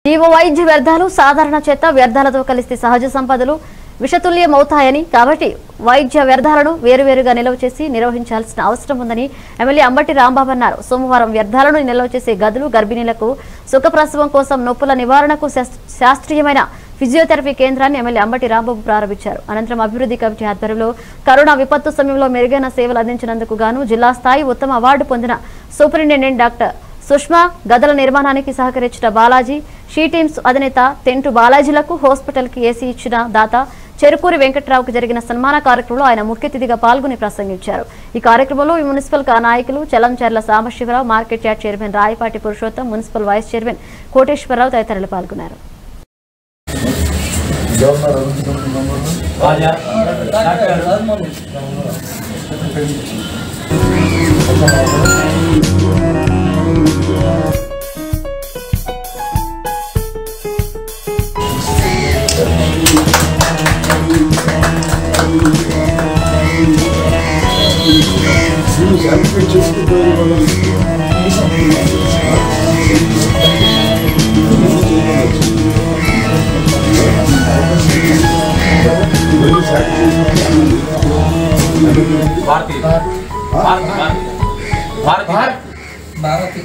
జీవ వైద్య వ్యర్థాలు సాధారణ చెత్త వ్యర్థాలతో కలిస్తే సహజ సంపదలు విషతుల్యమవుతాయని కాబట్టి వైద్య వ్యర్థాలను వేరువేరుగా నిల్వ చేసి నిర్వహించాల్సిన అవసరం ఉందని ఎమ్మెల్యే అంబటి రాంబాబు అన్నారు సోమవారం వ్యర్థాలను నిల్వ చేసే గదులు గర్భిణీలకు సుఖప్రసవం కోసం నొప్పుల నివారణకు శాస్- శాస్త్రీయమైన ఫిజియోథెరపీ కేంద్రాన్ని ఎమ్మెల్యే అంబటి రాంబాబు ప్రారంభించారు అనంతరం అభివృద్ధి కమిటీ ఆధ్వర్యంలో కరోనా విపత్తు సమయంలో మెరుగైన సేవలు అందించినందుకు గాను జిల్లా స్థాయి ఉత్తమ అవార్డు పొందిన సూపరింటెండెంట్ డాక్టర్ సుష్మా గదుల నిర్మాణానికి సహకరించిన బాలాజీ షీ టీమ్స్ అధినేత తెంటు బాలాజీలకు హాస్పిటల్ కి ఏసీ ఇచ్చిన దాత చెరుకూరి వెంకట్రావుకు జరిగిన సన్మాన కార్యక్రమంలో ఆయన ముఖ్య అతిథిగా పాల్గొని ప్రసంగించారు ఈ కార్యక్రమంలో ఈ మున్సిపల్ కా నాయకులు Chalamcharla Sambasivarao market yard chairman Rayapati Purushottam municipal vice chairman Koteswararao తదితరులు పాల్గొన్నారు రాజా డాక్టర్ భారతి భారతి భారతి భారతి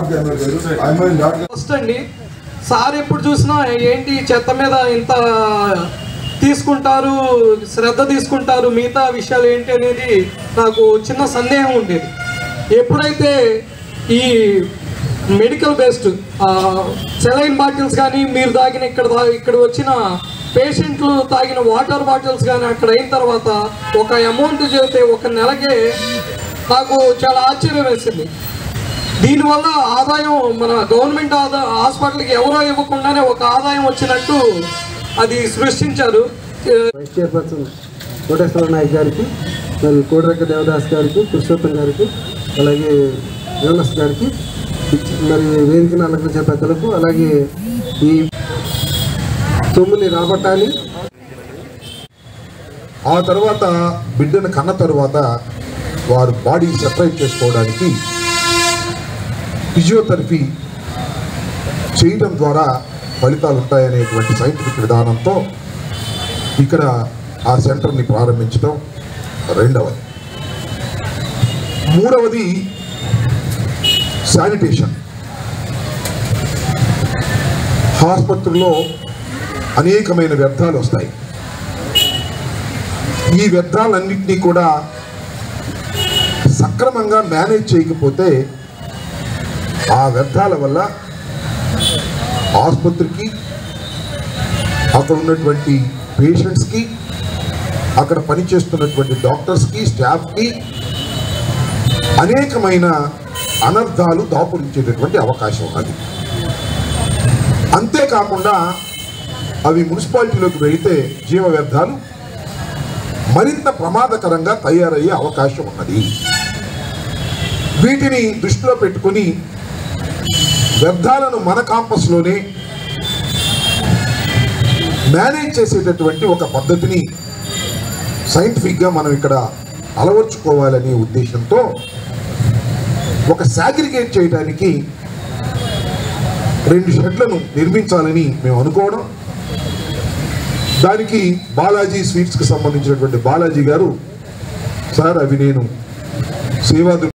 ఫస్ట్ అండి సార్ ఎప్పుడు చూసినా ఏంటి ఈ చెత్త మీద ఇంత తీసుకుంటారు శ్రద్ధ తీసుకుంటారు మిగతా విషయాలు ఏంటి అనేది నాకు చిన్న సందేహం ఉండేది ఎప్పుడైతే ఈ మెడికల్ బేస్డ్ సెలైన్ బాటిల్స్ కానీ మీరు తాగిన ఇక్కడ తా- ఇక్కడ వచ్చిన పేషెంట్లు తాగిన వాటర్ బాటిల్స్ కానీ అక్కడ అయిన తర్వాత ఒక అమౌంట్ చెబితే ఒక నెలకే నాకు చాలా ఆశ్చర్యం వేసింది దీనివల్ల ఆదాయం మన గవర్నమెంట్ ఆదా హాస్పిటల్కి ఎవరో ఇవ్వకుండానే ఒక ఆదాయం వచ్చినట్టు అది సృష్టించారు ఏ, వైస్ చైర్పర్సన్ కోటేశ్వర నాయక్ గారికి మరి కోటిరెక్క దేవదాస్ గారికి పురుషోత్తం గారికి అలాగే యోనస్ గారికి మరి వేదికను అలంకరించే పెద్దలకు అలాగే ఈ సొమ్ముని రాబట్టాలి ఆ తర్వాత బిడ్డను కన్న తర్వాత వారు బాడీ సెపరేట్ చేసుకోవడానికి ఫిజియోథెరపీ చేయడం ద్వారా ఫలితాలు ఉంటాయనేటువంటి సైంటిఫిక్ విధానంతో ఇక్కడ ఆ సెంటర్ని ప్రారంభించడం రెండవది మూడవది శానిటేషన్ ఆసుపత్రుల్లో అనేకమైన వ్యర్థాలు వస్తాయి ఈ వ్యర్థాలన్నింటినీ కూడా సక్రమంగా మేనేజ్ చేయకపోతే ఆ వ్యర్థాల వల్ల ఆసుపత్రికి అక్కడ ఉన్నటువంటి పేషెంట్స్కి అక్కడ పనిచేస్తున్నటువంటి డాక్టర్స్కి స్టాఫ్కి అనేకమైన అనర్థాలు దాపురించేటటువంటి అవకాశం ఉన్నది అంతేకాకుండా అవి మున్సిపాలిటీలోకి వెళితే జీవ వ్యర్థాలు మరింత ప్రమాదకరంగా తయారయ్యే అవకాశం ఉన్నది వీటిని దృష్టిలో పెట్టుకొని వ్యర్థాలను మన కాంపస్లోనే మేనేజ్ చేసేటటువంటి ఒక పద్ధతిని సైంటిఫిక్గా మనం ఇక్కడ అలవర్చుకోవాలనే ఉద్దేశంతో ఒక సాగ్రిగేట్ చేయడానికి రెండు షెడ్లను నిర్మించాలని మేము అనుకోవడం దానికి బాలాజీ స్వీట్స్కి సంబంధించినటువంటి బాలాజీ గారు సార్ అవి నేను సేవా